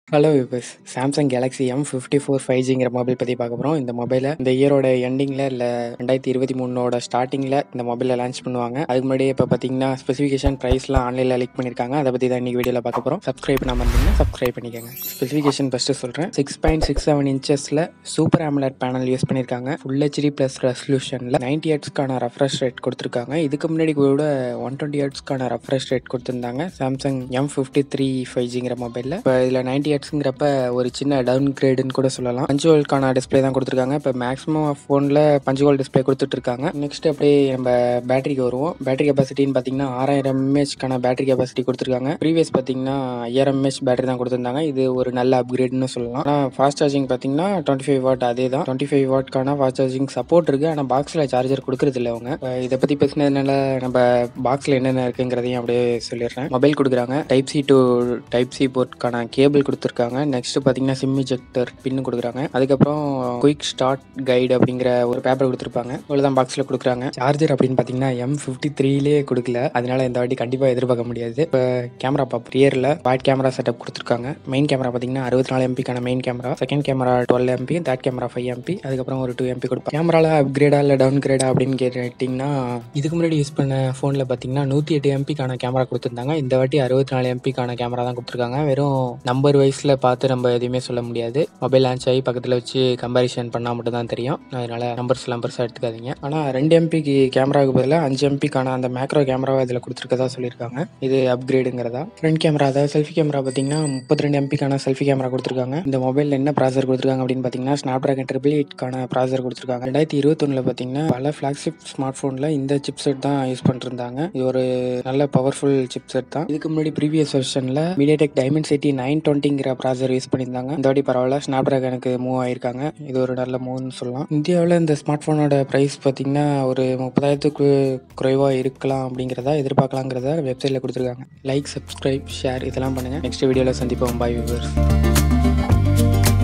hello விபஸ் Samsung Galaxy M fifty four five ஜிங்கிற mobile பற்றி பார்க்க போகிறோம் இந்த மொபைலை இந்த இயரோட எண்டிங்கில் இல்லை ரெண்டாயிரத்தி இருபத்தி மூணோட ஸ்டார்டிங்கில் இந்த மொபைலை லான்ச் பண்ணுவாங்க அதுக்கு முன்னாடி இப்போ பார்த்தீங்கன்னா ஸ்பெசிஃபிகேஷன் ப்ரைஸ்லாம் ஆன்லைனில் லீக் பண்ணியிருக்காங்க அதை பற்றி தான் இன்றைக்கி வீடியோவில் பார்க்க போகிறோம் சப்ஸ்கிரைப் பண்ணாமல் இருந்தீங்கன்னா சப்ஸ்கிரைப் பண்ணிக்கோங்க ஸ்பெசிஃபிகேஷன் ஃபஸ்ட்டு சொல்கிறேன் சிக்ஸ் பாயிண்ட் சிக்ஸ் செவன் இன்ச்சஸில் சூப்பர் AMOLED பேனல் யூஸ் பண்ணியிருக்காங்க ஃபுல் ஹெச்டி ப்ளஸ் ரெசல்யூஷனில் நைன்டி ஹெட்ஸ்க்கான ரெஃப்ரெஷ் ரேட் கொடுத்துருக்காங்க இதுக்கு முன்னாடி கூட ஒன் டுவெண்ட்டி ஹெட்ஸ்க்கான ரெஃப்ரெஷ் ரேட் கொடுத்துருந்தாங்க Samsung M fifty three five ஜிங்கிற மொபைலில் இப்போ இதில் நைன்டி ஹெட்ஸுங்கிறப்ப ஒரு சின்ன டவுன் கிரேடுன்னு கூட சொல்லலாம் பஞ்சுவல்கான டிஸ்பிளே தான் கொடுத்துருக்காங்க இப்போ மேக்ஸிமம் ஃபோனில் பஞ்சுவல் டிஸ்பிளே கொடுத்துட்ருக்காங்க நெக்ஸ்ட் அப்படியே நம்ம பேட்டரிக்கு வருவோம் பேட்டரி கெப்பாசிட்டின்னு பார்த்தீங்கன்னா ஆறாயிரம் எம்ஏஹெச்க்கான பேட்டரி கெப்பாசிட்டி கொடுத்துருக்காங்க ப்ரீவியஸ் பார்த்தீங்கன்னா ஐயாயிரம் எம்ஏஹெச் பேட்டரி தான் கொடுத்துருந்தாங்க இது ஒரு நல்ல அப்கிரேட்னு சொல்லலாம் ஆனால் ஃபாஸ்ட் சார்ஜிங் பார்த்தீங்கன்னா டுவெண்ட்டி ஃபைவ் வாட் அதே தான் டுவெண்ட்டி ஃபைவ் வாட்க்கான ஃபாஸ்ட் சார்ஜிங் சப்போர்ட் இருக்குது ஆனால் பாக்ஸில் சார்ஜர் கொடுக்குறது இல்லை அவங்க இப்போ இதை பற்றி பேசினதுனால நம்ம பாக்ஸில் என்னென்ன இருக்குங்கிறதையும் அப்படியே சொல்லிடுறேன் மொபைல் கொடுக்குறாங்க type C to type C போர்ட்க்கான கேபிள் கொடுத்துருக்காங்க நெக்ஸ்ட் பார்த்தீங்கன்னா சிம் இஜெக்டர் பின்னு கொடுக்குறாங்க அதுக்கப்புறம் குயிக் ஸ்டார்ட் கைடு அப்படிங்கிற ஒரு பேப்பர் கொடுத்துருப்பாங்க இவ்வளோதான் பாக்ஸில் கொடுக்குறாங்க சார்ஜர் அப்படின்னு பார்த்தீங்கன்னா எம் ஃபிஃப்டி த்ரீலேயே கொடுக்கல அதனால இந்த வாட்டி கண்டிப்பாக எதிர்பார்க்க முடியாது இப்போ கேமரா பாப் ரியரில் பேட் கேமரா செட்டப் கொடுத்துருக்காங்க மெயின் கேமரா பார்த்தீங்கன்னா அறுபத்தி நாலு எம்பிக்கான main camera second camera twelve MP third camera five MP அதுக்கப்புறம் ஒரு டூ எம்பி கொடுப்பாங்க கேமராவில் அப்கிரேடா இல்லை டவுன் கிரேடா அப்படின்னு கேட்டிங்கன்னா இதுக்கு முன்னாடி யூஸ் பண்ண ஃபோனில் பார்த்தீங்கன்னா நூற்றி எட்டு எம்பிக்கான கேமரா கொடுத்துருந்தாங்க இந்த வாட்டி அறுபத்தி நாலு எம்பிக்கான கேமரா தான் கொடுத்துருக்காங்க வெறும் நம்பர் வைஸில் பார்த்து நம்ம எதுவுமே சொல்ல முடியாது மொபைல் லான்ச் ஆகி பக்கத்தில் வச்சு கம்பாரிசன் பண்ணால் மட்டும் தான் தெரியும் அதனால நம்பர்ஸ்லாம் பெருசாக எடுத்துக்காதீங்க ஆனால் ரெண்டு எம்பிக்கு கேமராவுக்கு பதிலாக அஞ்சு எம்பிக்கான அந்த மேக்ரோ கேமராவை இதில் கொடுத்துருக்கதா சொல்லியிருக்காங்க இது அப்கிரேடுங்கிறதா ஃப்ரண்ட் கேமரா அதாவது செல்ஃபி கேமரா பார்த்தீங்கன்னா முப்பத்தி ரெண்டு எம்பிக்கான செல்ஃபி கேமரா கொடுத்துருக்காங்க இந்த மொபைலில் என்ன ப்ராசர் கொடுத்துருக்காங்க அப்படின்னு பார்த்தீங்கன்னா ஸ்னாப் ட்ராகன் ட்ரிபிள் எயிட்கான ப்ராசர் கொடுத்துருக்காங்க ரெண்டாயிரத்தி இருபத்தொன்னில் பார்த்தீங்கன்னா பல ஃப்ளாக்ஷிப் ஸ்மார்ட் ஃபோனில் இந்த சிப் செட் தான் யூஸ் பண்ணிருந்தாங்க இது ஒரு நல்ல பவர்ஃபுல் சிப் செட் தான் இதுக்கு முன்னாடி ப்ரீவியஸ் வெர்ஷனில் மீடியாடெக் டைமண்ட் சிட்டி நைன் டுவெண்ட்டிங்கிற ப்ராசர் யூஸ் பண்ணியிருந்தாங்க இந்த வாட்டி பரவாயில்ல ஸ்னாப் ட்ராகனுக்கு மூவ் ஆயிருக்காங்க இது ஒரு நல்ல மூவ்னு சொல்லலாம் இந்தியாவில் இந்த ஸ்மார்ட் ஃபோனோட ப்ரைஸ் பார்த்தீங்கன்னா ஒரு முப்பதாயிரத்துக்கு குறைவாக இருக்கலாம் அப்படிங்கிறதா எதிர்பார்க்கலாங்கிறத வெப்சைட்டில் கொடுத்துருக்காங்க லைக் சப்ஸ்கிரைப் ஷேர் இதெல்லாம் பண்ணுங்கள் நெக்ஸ்ட் வீடியோவில் சந்திப்போம் பாய் வியூவர்ஸ்